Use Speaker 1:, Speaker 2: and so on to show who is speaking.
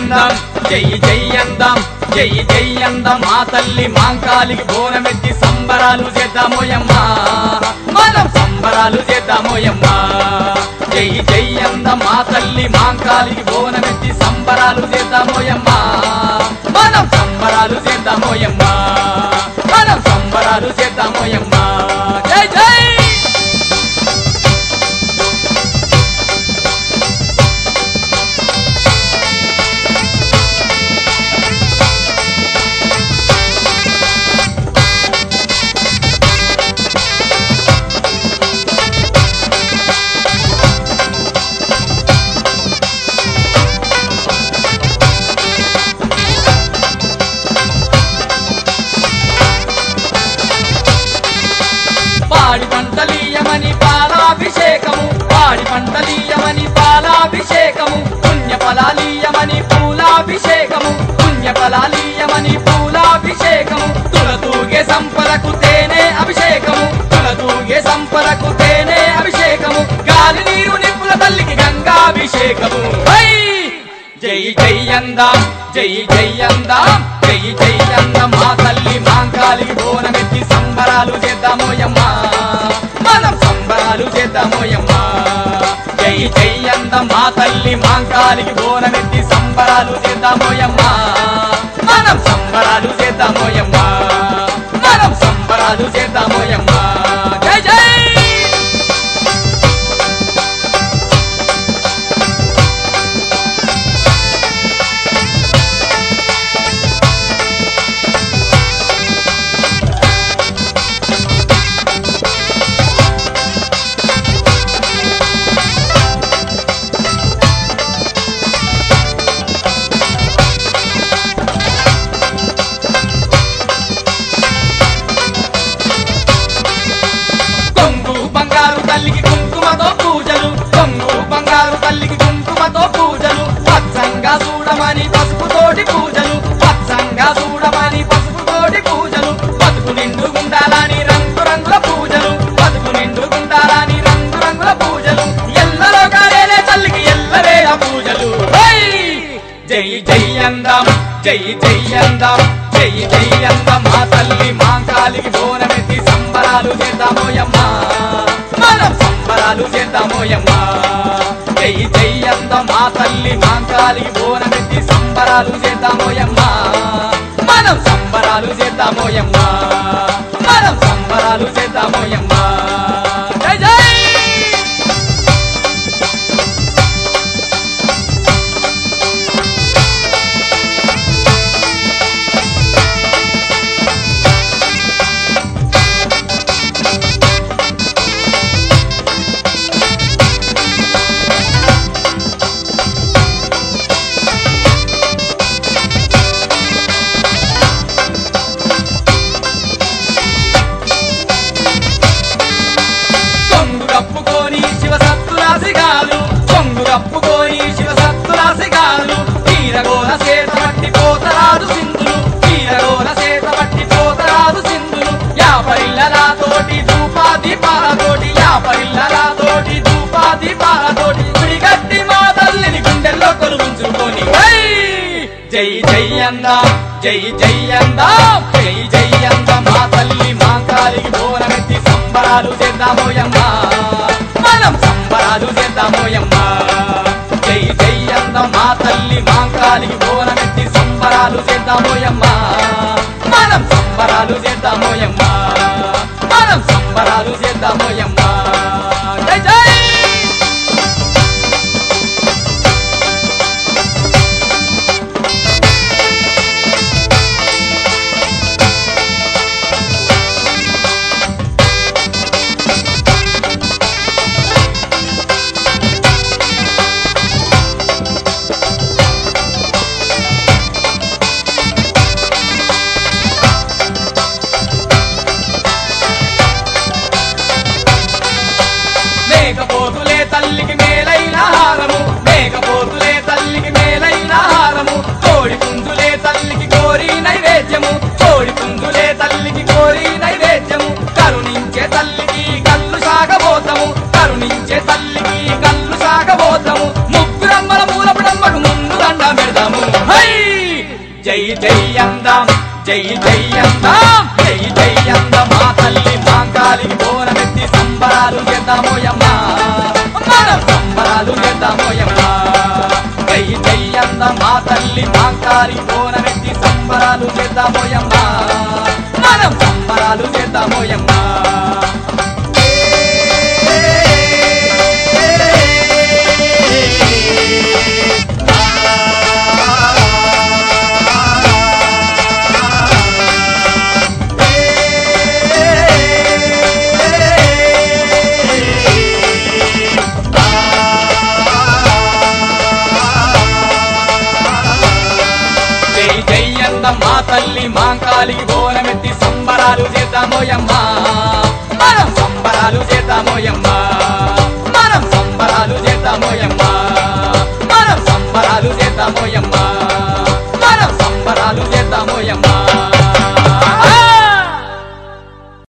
Speaker 1: అందాం జై జై అందాం జై జై అందాం మా తల్లి మాంకాలికి బోనమెత్తి సంబరాలు చేద్దామోయమ్మా మనం సంబరాలు చేద్దామోయమ్మా జై జై అందం మా తల్లి మాంకాలికి బోనమెత్తి సంబరాలు చేద్దామోయమ్మా మనం సంబరాలు చేద్దామోయమ్మా మనం సంబరాలు చేద్దామోయమ్మా జై జై పాడి పంటలీయమని పాలాభిషేకము పాడి పంటలీయమని పాలాభిషేకము పుణ్య ఫలాలీయమని పూలాభిషేకము పుణ్య ఫలాలీయమని పూలాభిషేకము తులతూగే సంపరకు తేనె అభిషేకము తులతూగే సంపరకు తేనె అభిషేకము గాలి నీరు నిప్పుల తల్లికి గంగాభిషేకము హై! జై జై అందాం జై జై అందాం జై జై అందం మా తల్లి మాంకాలికి బోనమెత్తి సంబరాలు చేద్దామోయమ్మా మనం సంబరాలు చేద్దామోయమ్మా జై జై అందం మా తల్లి మాంకాలికి బోనమెత్తి సంబరాలు చేద్దామోయమ్మా మనం సంబరాలు చేద్దామోయమ్మా మనం సంబరాలు చేద్దామోయమ్మా జై జై కొంగు బంగారు తల్లికి కుంకుమతో పూజలు కొంగు బంగారు తల్లికి కుంకుమతో పూజలు పచ్చంగా చూడమని పసుపుతోటి పూజలు పచ్చంగా చూడమని పసుపుతోటి పూజలు బతుకు నిండు గుండాలని రంగు రంగుల పూజలు బతుకు నిండు గుండాలని రంగు రంగుల పూజలు ఎల్లలో కాలేనే తల్లికి ఎల్లవేళ పూజలు హై! జై జై అందాం జై జై అందాం జై జై అందం మా తల్లి మాంకాలికి బోనమెత్తి సంబరాలు చేద్దామోయమ్మా మనం సంబరాలు చేద్దామోయమ్మా జై జై అందం మా తల్లి మాంకాలికి బోనమెత్తి సంబరాలు చేద్దామోయమ్మా మనం సంబరాలు చేద్దామోయమ్మా మనం సంబరాలు చేద్దామోయమ్మా జై జై కొంగు కప్పుకొని శివ సత్తురాశిగాలు కొంగు కప్పుకొని శివ సత్తురాశిగాలు తీరగోల సేత పట్టి పోతరాదు సింధులు తీరగోల సేత పట్టి పోతరాదు సింధులు యాపరిల్లలాతోటి ధూపా దీపాలతోటి యాపరిల్లలాతోటి ధూపా దీపాలతోటి పిడిగట్టి మా తల్లిని గుండెల్లో కొలువుంచుకొని హై! జై జై అందా జై జై అందా జై జై అంద మా తల్లి మా కాలికి బోనమెత్తి సంబరాలు చేద్దామోయమ్మా మనం సంబరాలు చేద్దామోయమ్మా జై జై అంద మా తల్లి మా కాలికి బోనమెత్తి సంబరాలు చేద్దామోయమ్మా మనం సంబరాలు చేద్దామోయమ్మా మనం సంబరాలు చేద్దామోయమ్మా జై జై జై జై అందాం జై జై అంద మా తల్లి మాంకాలికి బోనమెత్తి సంబరాలు చేద్దామోయమ్మ మనం సంబరాలు చేద్దామోయమ్మ జై జై అంద మా తల్లి మాంకాలి బోనమెత్తి సంబరాలు చేద్దామోయమ్మ మనం సంబరాలు చేద్దామోయమ్మ జై జై అంద మా తల్లి మాంకాలికి బోనమెత్తి సంబరాలు చేద్దామోయమ్మ మనం సంబరాలు చేద్దామోయమ్మ